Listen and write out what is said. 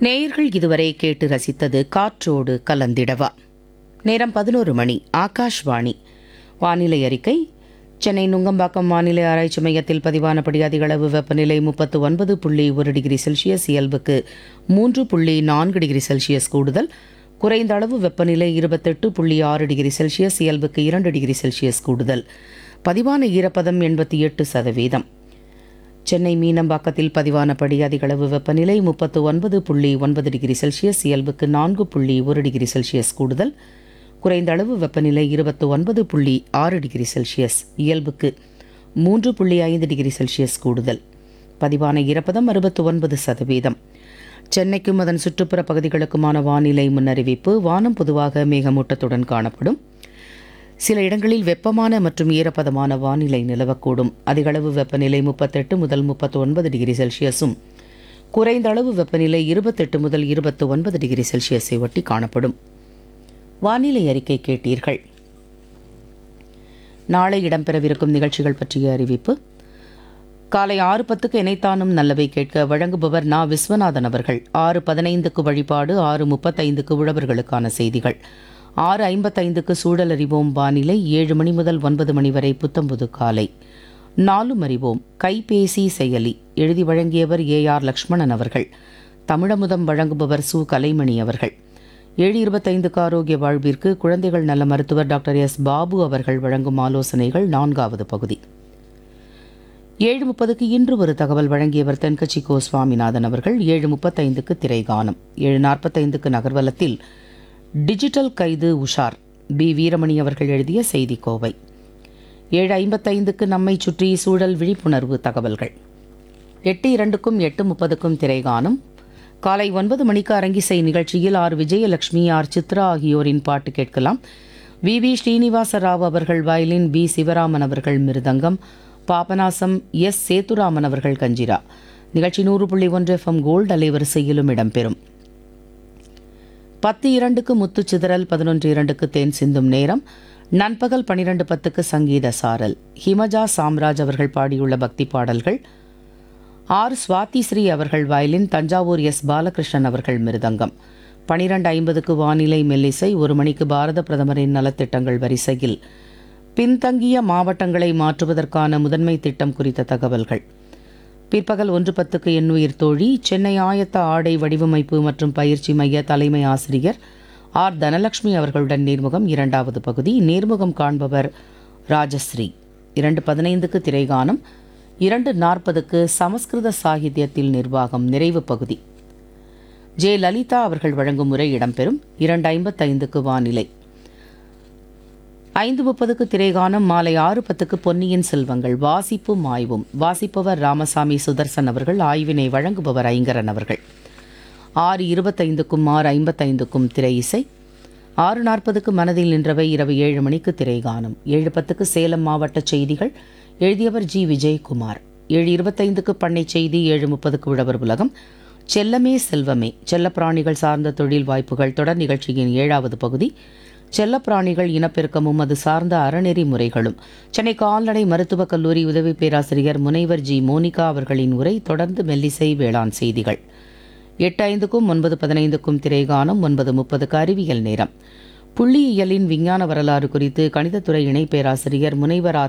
நேயர்கள் இதுவரை கேட்டு ரசித்தது காற்றோடு கலந்திடவா நேரம் பதினோரு மணி ஆகாஷ்வாணி வானிலை அறிக்கை சென்னை நுங்கம்பாக்கம் வானிலை ஆராய்ச்சி மையத்தில் பதிவானபடி அதிகளவு வெப்பநிலை முப்பத்து ஒன்பது புள்ளி ஒரு டிகிரி செல்சியஸ் இயல்புக்கு மூன்று புள்ளி நான்கு டிகிரி செல்சியஸ் கூடுதல் குறைந்த அளவு வெப்பநிலை இருபத்தெட்டு புள்ளி ஆறு டிகிரி செல்சியஸ் இயல்புக்கு இரண்டு டிகிரி செல்சியஸ் கூடுதல் பதிவான ஈரப்பதம் எண்பத்தி எட்டு சதவீதம் சென்னை மீனம்பாக்கத்தில் பதிவானபடி அதிகளவு வெப்பநிலை முப்பத்து ஒன்பது புள்ளி ஒன்பது டிகிரி செல்சியஸ் இயல்புக்கு நான்கு புள்ளி ஒரு டிகிரி செல்சியஸ் கூடுதல் குறைந்த அளவு வெப்பநிலை இருபத்து ஒன்பது புள்ளி ஆறு டிகிரி செல்சியஸ் இயல்புக்கு மூன்று புள்ளி ஐந்து டிகிரி செல்சியஸ் கூடுதல் பதிவான ஈரப்பதம் அறுபத்து ஒன்பது சதவீதம் சென்னைக்கும் அதன் சுற்றுப்புற பகுதிகளுக்குமான வானிலை முன்னறிவிப்பு வானம் பொதுவாக மேகமூட்டத்துடன் காணப்படும் சில இடங்களில் வெப்பமான மற்றும் ஈரப்பதமான வானிலை நிலவக்கூடும் அதிகளவு வெப்பநிலை முப்பத்தெட்டு முதல் முப்பத்து ஒன்பது டிகிரி செல்சியஸும் குறைந்த அளவு வெப்பநிலை இருபத்தெட்டு முதல் இருபத்து ஒன்பது டிகிரி செல்சியஸை ஒட்டி காணப்படும் வானிலை அறிக்கை கேட்டீர்கள் நாளை இடம்பெறவிருக்கும் நிகழ்ச்சிகள் பற்றிய அறிவிப்பு காலை ஆறு பத்துக்கு இணைத்தானும் நல்லவை கேட்க வழங்குபவர் நா விஸ்வநாதன் அவர்கள் ஆறு பதினைந்துக்கு வழிபாடு ஆறு முப்பத்தைந்துக்கு உழவர்களுக்கான செய்திகள் ஆறு ஐம்பத்தைந்துக்கு சூழல் அறிவோம் வானிலை ஏழு மணி முதல் ஒன்பது மணி வரை புத்தம்புது காலை நாலும் அறிவோம் கைபேசி செயலி எழுதி வழங்கியவர் ஏ ஆர் லக்ஷ்மணன் அவர்கள் தமிழமுதம் வழங்குபவர் சு கலைமணி அவர்கள் ஏழு இருபத்தைந்துக்கு ஆரோக்கிய வாழ்விற்கு குழந்தைகள் நல மருத்துவர் டாக்டர் எஸ் பாபு அவர்கள் வழங்கும் ஆலோசனைகள் நான்காவது பகுதி ஏழு முப்பதுக்கு இன்று ஒரு தகவல் வழங்கியவர் தென்கட்சி கோ சுவாமிநாதன் அவர்கள் ஏழு முப்பத்தைந்துக்கு திரைகானம் ஏழு நாற்பத்தைந்துக்கு நகர்வலத்தில் டிஜிட்டல் கைது உஷார் பி வீரமணி அவர்கள் எழுதிய செய்தி கோவை ஏழு ஐம்பத்தைந்துக்கு நம்மை சுற்றி சூழல் விழிப்புணர்வு தகவல்கள் எட்டு இரண்டுக்கும் எட்டு முப்பதுக்கும் திரைகானம் காலை ஒன்பது மணிக்கு அரங்கிசை நிகழ்ச்சியில் ஆர் விஜயலட்சுமி ஆர் சித்ரா ஆகியோரின் பாட்டு கேட்கலாம் வி வி ஸ்ரீனிவாச ராவ் அவர்கள் வயலின் பி சிவராமன் அவர்கள் மிருதங்கம் பாபநாசம் எஸ் சேதுராமன் அவர்கள் கஞ்சிரா நிகழ்ச்சி நூறு புள்ளி ஒன்று எஃப்எம் கோல்டு அலைவரிசையிலும் இடம்பெறும் பத்து இரண்டுக்கு முத்து சிதறல் பதினொன்று இரண்டுக்கு தேன் சிந்தும் நேரம் நண்பகல் பனிரெண்டு பத்துக்கு சங்கீத சாரல் ஹிமஜா சாம்ராஜ் அவர்கள் பாடியுள்ள பக்தி பாடல்கள் ஆர் சுவாதி ஸ்ரீ அவர்கள் வயலின் தஞ்சாவூர் எஸ் பாலகிருஷ்ணன் அவர்கள் மிருதங்கம் பனிரெண்டு ஐம்பதுக்கு வானிலை மெல்லிசை ஒரு மணிக்கு பாரத பிரதமரின் நலத்திட்டங்கள் வரிசையில் பின்தங்கிய மாவட்டங்களை மாற்றுவதற்கான முதன்மை திட்டம் குறித்த தகவல்கள் பிற்பகல் ஒன்று பத்துக்கு எண்ணுயிர் தோழி சென்னை ஆயத்த ஆடை வடிவமைப்பு மற்றும் பயிற்சி மைய தலைமை ஆசிரியர் ஆர் தனலட்சுமி அவர்களுடன் நேர்முகம் இரண்டாவது பகுதி நேர்முகம் காண்பவர் ராஜஸ்ரீ இரண்டு பதினைந்துக்கு திரைகானம் இரண்டு நாற்பதுக்கு சமஸ்கிருத சாகித்யத்தில் நிர்வாகம் நிறைவு பகுதி ஜே லலிதா அவர்கள் வழங்கும் முறை இடம்பெறும் இரண்டு ஐம்பத்தைந்துக்கு வானிலை ஐந்து முப்பதுக்கு திரைகானம் மாலை ஆறு பத்துக்கு பொன்னியின் செல்வங்கள் வாசிப்பும் ஆய்வும் வாசிப்பவர் ராமசாமி சுதர்சன் அவர்கள் ஆய்வினை வழங்குபவர் ஐங்கரன் அவர்கள் ஆறு இருபத்தைந்துக்கும் ஆறு ஐம்பத்தைந்துக்கும் திரை இசை ஆறு நாற்பதுக்கு மனதில் நின்றவை இரவு ஏழு மணிக்கு திரைகானம் ஏழு பத்துக்கு சேலம் மாவட்ட செய்திகள் எழுதியவர் ஜி விஜயகுமார் ஏழு இருபத்தைந்துக்கு பண்ணை செய்தி ஏழு முப்பதுக்கு உழவர் உலகம் செல்லமே செல்வமே செல்லப்பிராணிகள் சார்ந்த தொழில் வாய்ப்புகள் தொடர் நிகழ்ச்சியின் ஏழாவது பகுதி செல்லப்பிராணிகள் இனப்பெருக்கமும் அது சார்ந்த அறநெறி முறைகளும் சென்னை கால்நடை மருத்துவக் கல்லூரி உதவி பேராசிரியர் முனைவர் ஜி மோனிகா அவர்களின் உரை தொடர்ந்து மெல்லிசை வேளாண் செய்திகள் எட்டு ஐந்துக்கும் ஒன்பது பதினைந்துக்கும் திரைகானம் ஒன்பது முப்பதுக்கு அறிவியல் நேரம் புள்ளியியலின் விஞ்ஞான வரலாறு குறித்து கணிதத்துறை இணை பேராசிரியர் முனைவர் ஆர்